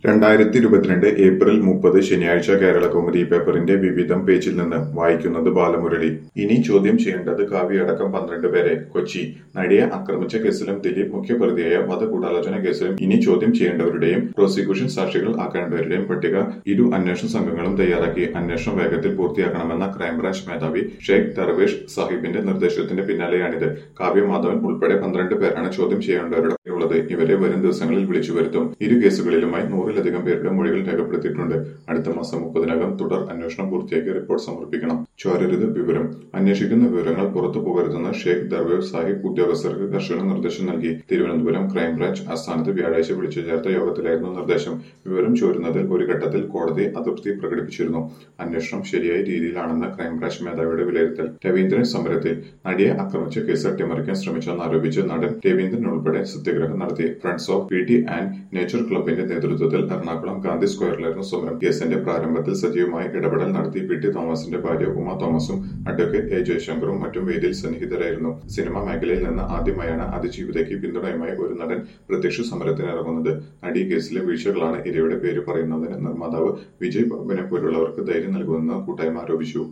രണ്ടായിരത്തി ഇരുപത്തിരണ്ട് ഏപ്രിൽ മുപ്പത് ശനിയാഴ്ച കേരള കൗമുദി പേപ്പറിന്റെ വിവിധം പേജിൽ നിന്ന് വായിക്കുന്നത് ബാലമുരളി ഇനി ചോദ്യം ചെയ്യേണ്ടത് കാവ്യയടക്കം പന്ത്രണ്ട് പേരെ കൊച്ചി നടിയെ ആക്രമിച്ച കേസിലും ദിലീപ് മുഖ്യപ്രതിയായ വധഗൂഢാലോചന കേസിലും ഇനി ചോദ്യം ചെയ്യേണ്ടവരുടെയും പ്രോസിക്യൂഷൻ സാക്ഷികൾ ആക്കേണ്ടവരുടെയും പട്ടിക ഇരു അന്വേഷണ സംഘങ്ങളും തയ്യാറാക്കി അന്വേഷണം വേഗത്തിൽ പൂർത്തിയാക്കണമെന്ന ക്രൈംബ്രാഞ്ച് മേധാവി ഷെയ്ഖ് ദർവേഷ് സാഹിബിന്റെ നിർദ്ദേശത്തിന്റെ പിന്നാലെയാണിത് കാവ്യ മാധവൻ ഉൾപ്പെടെ പന്ത്രണ്ട് പേരാണ് ചോദ്യം ചെയ്യേണ്ടവരുടെ ഉള്ളത് ഇവരെ വരും ദിവസങ്ങളിൽ വിളിച്ചു വരുത്തും ഇരു കേസുകളിലുമായി നൂറിലധികം പേരുടെ മൊഴികൾ രേഖപ്പെടുത്തിയിട്ടുണ്ട് അടുത്ത മാസം മുപ്പതിനകം തുടർ അന്വേഷണം പൂർത്തിയാക്കി റിപ്പോർട്ട് സമർപ്പിക്കണം ചോരരുത് വിവരം അന്വേഷിക്കുന്ന വിവരങ്ങൾ പുറത്തു പോകരുതെന്ന് ഷെയ്ഖ് ദർവേവ് സാഹിബ് ഉദ്യോഗസ്ഥർക്ക് കർശന നിർദ്ദേശം നൽകി തിരുവനന്തപുരം ക്രൈംബ്രാഞ്ച് ആസ്ഥാനത്ത് വ്യാഴാഴ്ച വിളിച്ചു ചേർത്ത യോഗത്തിലായിരുന്നു നിർദ്ദേശം വിവരം ചോരുന്നതിൽ ഒരു ഘട്ടത്തിൽ കോടതി അതൃപ്തി പ്രകടിപ്പിച്ചിരുന്നു അന്വേഷണം ശരിയായ രീതിയിലാണെന്ന് ക്രൈംബ്രാഞ്ച് മേധാവിയുടെ വിലയിരുത്തൽ രവീന്ദ്രൻ സമരത്തിൽ നടിയെ ആക്രമിച്ച കേസ് അട്ടിമറിക്കാൻ ശ്രമിച്ചെന്നാരോപിച്ച് നടൻ രവീന്ദ്രൻ ഉൾപ്പെടെ സത്യഗ്രഹം നടത്തി friends of P T and nature ക്ലബിന്റെ നേതൃത്വത്തിൽ എറണാകുളം ഗാന്ധി സ്ക്വയറിലായിരുന്നു സമരം കേസിന്റെ പ്രാരംഭത്തിൽ സജീവമായി ഇടപെടൽ നടത്തി പി ടി തോമസിന്റെ ഭാര്യ ഉമ തോമസും അഡ്വക്കേറ്റ് എ ജയശങ്കറും മറ്റും വേദിയിൽ സന്നിഹിതരായിരുന്നു സിനിമാ മേഖലയിൽ നിന്ന് ആദ്യമായാണ് അതിജീവിതയ്ക്ക് പിന്തുണയുമായി ഒരു നടൻ പ്രത്യക്ഷ സമരത്തിനിറങ്ങുന്നത് നടി കേസിലെ വീഴ്ചകളാണ് ഇരയുടെ പേര് പറയുന്നതിന് നിർമ്മാതാവ് വിജയ് ബാബുവിനെ പോലുള്ളവർക്ക് ധൈര്യം നൽകുമെന്ന് കൂട്ടായ്മ ആരോപിച്ചു